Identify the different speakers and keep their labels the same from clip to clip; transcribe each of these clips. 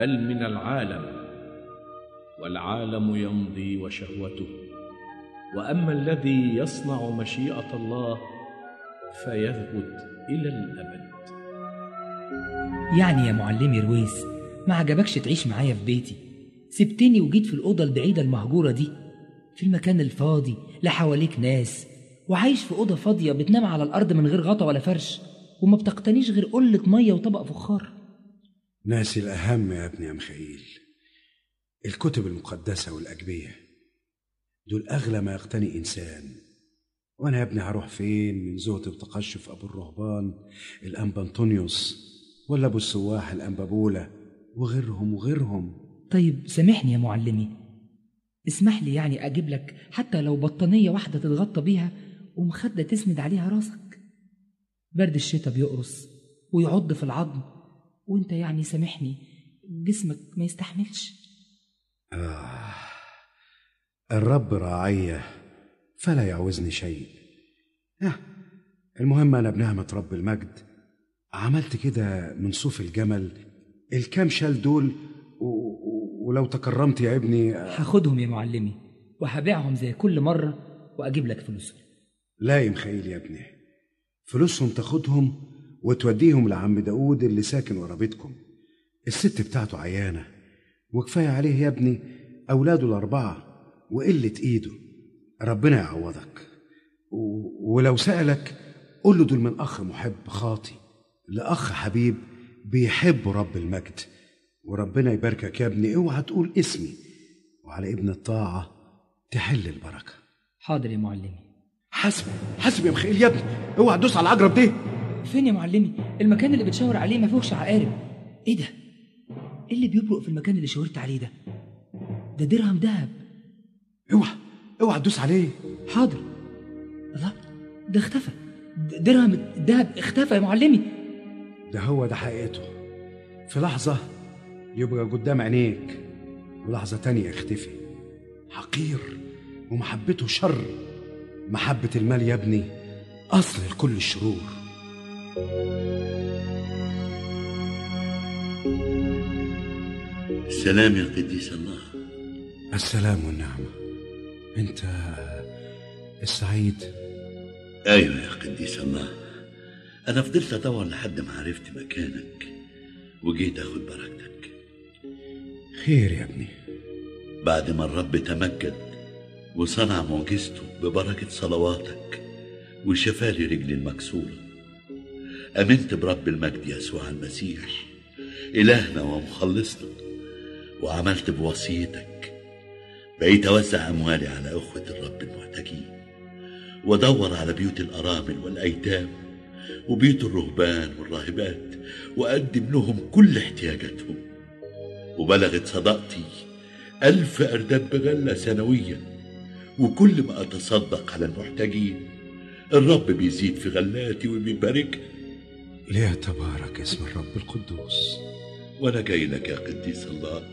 Speaker 1: بل من العالم والعالم يمضي وشهوته واما الذي يصنع مشيئه الله فيثبت الى الابد
Speaker 2: يعني يا معلمي رويس ما عجبكش تعيش معايا في بيتي سبتني وجيت في الأوضة البعيدة المهجورة دي في المكان الفاضي لا حواليك ناس وعايش في أوضة فاضية بتنام على الأرض من غير غطا ولا فرش وما بتقتنيش غير قلة مية وطبق فخار
Speaker 3: ناسي الأهم يا ابني يا مخيل الكتب المقدسة والأجبية دول أغلى ما يقتني إنسان وأنا يا ابني هروح فين من زهد وتقشف أبو الرهبان الأنبا أنطونيوس ولا أبو السواح الأنبا بولا وغيرهم وغيرهم
Speaker 2: طيب سامحني يا معلمي اسمح لي يعني أجيب لك حتى لو بطانية واحدة تتغطى بيها ومخدة تسند عليها راسك برد الشتاء بيقرص ويعض في العظم وانت يعني سامحني جسمك ما يستحملش
Speaker 3: آه الرب راعية فلا يعوزني شيء آه المهم أنا بنعمة رب المجد عملت كده من صوف الجمل الكام شال دول و... و... ولو تكرمت يا ابني
Speaker 2: هاخدهم يا معلمي وهبيعهم زي كل مرة وأجيب لك فلوسهم
Speaker 3: لا يا مخيل يا ابني فلوسهم تاخدهم وتوديهم لعم داود اللي ساكن ورا بيتكم الست بتاعته عيانة وكفاية عليه يا ابني أولاده الأربعة وقلة إيده ربنا يعوضك و... ولو سألك قول له دول من أخ محب خاطي لأخ حبيب بيحب رب المجد وربنا يباركك يا ابني اوعى تقول اسمي وعلى ابن الطاعة تحل البركة
Speaker 2: حاضر يا معلمي
Speaker 3: حسب حسب يا مخيل يا ابني اوعى تدوس على العجرب دي
Speaker 2: فين يا معلمي المكان اللي بتشاور عليه ما فيهوش عقارب ايه ده ايه اللي بيبرق في المكان اللي شاورت عليه ده ده درهم دهب
Speaker 3: اوعى اوعى تدوس عليه
Speaker 2: حاضر الله ده اختفى د- درهم الدهب اختفى يا معلمي
Speaker 3: ده هو ده حقيقته في لحظة يبقى قدام عينيك ولحظة تانية يختفي حقير ومحبته شر محبة المال يا ابني أصل لكل الشرور
Speaker 4: السلام يا قديس الله
Speaker 3: السلام والنعمة أنت السعيد
Speaker 4: ايوه يا قديس الله انا فضلت ادور لحد ما عرفت مكانك وجيت اخد بركتك
Speaker 3: خير يا ابني
Speaker 4: بعد ما الرب تمجد وصنع معجزته ببركة صلواتك وشفالي رجلي المكسورة أمنت برب المجد يسوع المسيح إلهنا ومخلصنا وعملت بوصيتك بقيت أوزع أموالي على أخوة الرب المحتاجين وأدور على بيوت الأرامل والأيتام وبيوت الرهبان والراهبات وأقدم لهم كل احتياجاتهم وبلغت صداقتي ألف أرداب بغلة سنويا وكل ما أتصدق على المحتاجين الرب بيزيد في غلاتي وبيباركها
Speaker 3: ليتبارك اسم الرب القدوس
Speaker 4: وأنا جاي لك يا قديس الله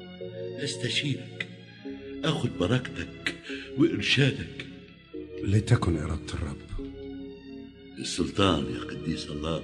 Speaker 4: أستشيرك أخد بركتك وإرشادك
Speaker 3: لتكن إرادة الرب
Speaker 4: السلطان يا قديس الله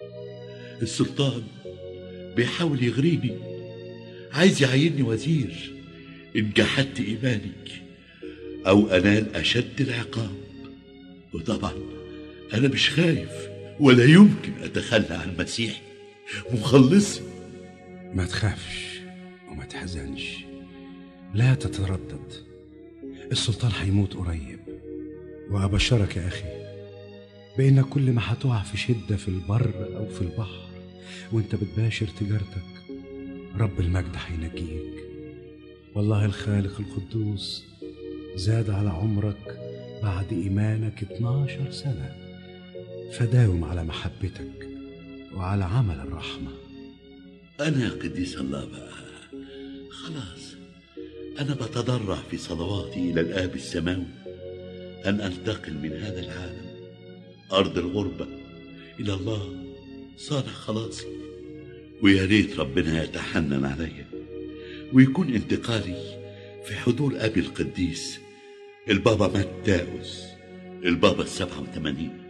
Speaker 4: السلطان بيحاول يغريني عايز يعيني وزير إن جحدت إيماني أو أنال أشد العقاب وطبعا أنا مش خايف ولا يمكن أتخلى عن مسيحي مخلصي
Speaker 3: ما تخافش وما تحزنش لا تتردد السلطان هيموت قريب وأبشرك يا أخي بإنك كل ما هتقع في شدة في البر أو في البحر وانت بتباشر تجارتك رب المجد هينجيك والله الخالق القدوس زاد على عمرك بعد إيمانك 12 سنة فداوم على محبتك وعلى عمل الرحمه
Speaker 4: أنا يا قديس الله بقى خلاص أنا بتضرع في صلواتي إلى الآب السماوي أن أنتقل من هذا العالم أرض الغربة إلى الله صالح خلاصي ويا ريت ربنا يتحنن عليا ويكون انتقالي في حضور أبي القديس البابا متاوس البابا السبعة وثمانين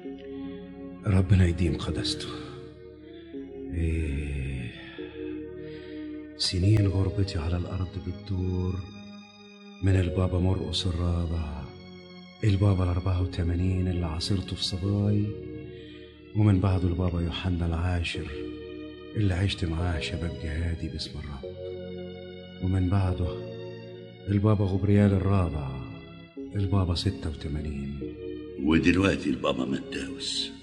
Speaker 3: ربنا يديم قدسته إيه سنين غربتي على الأرض بتدور من البابا مرقس الرابع البابا الأربعة وثمانين اللي عاصرته في صباي ومن بعده البابا يوحنا العاشر اللي عشت معاه شباب جهادي باسم الرب ومن بعده البابا غبريال الرابع البابا ستة وثمانين
Speaker 4: ودلوقتي البابا متاوس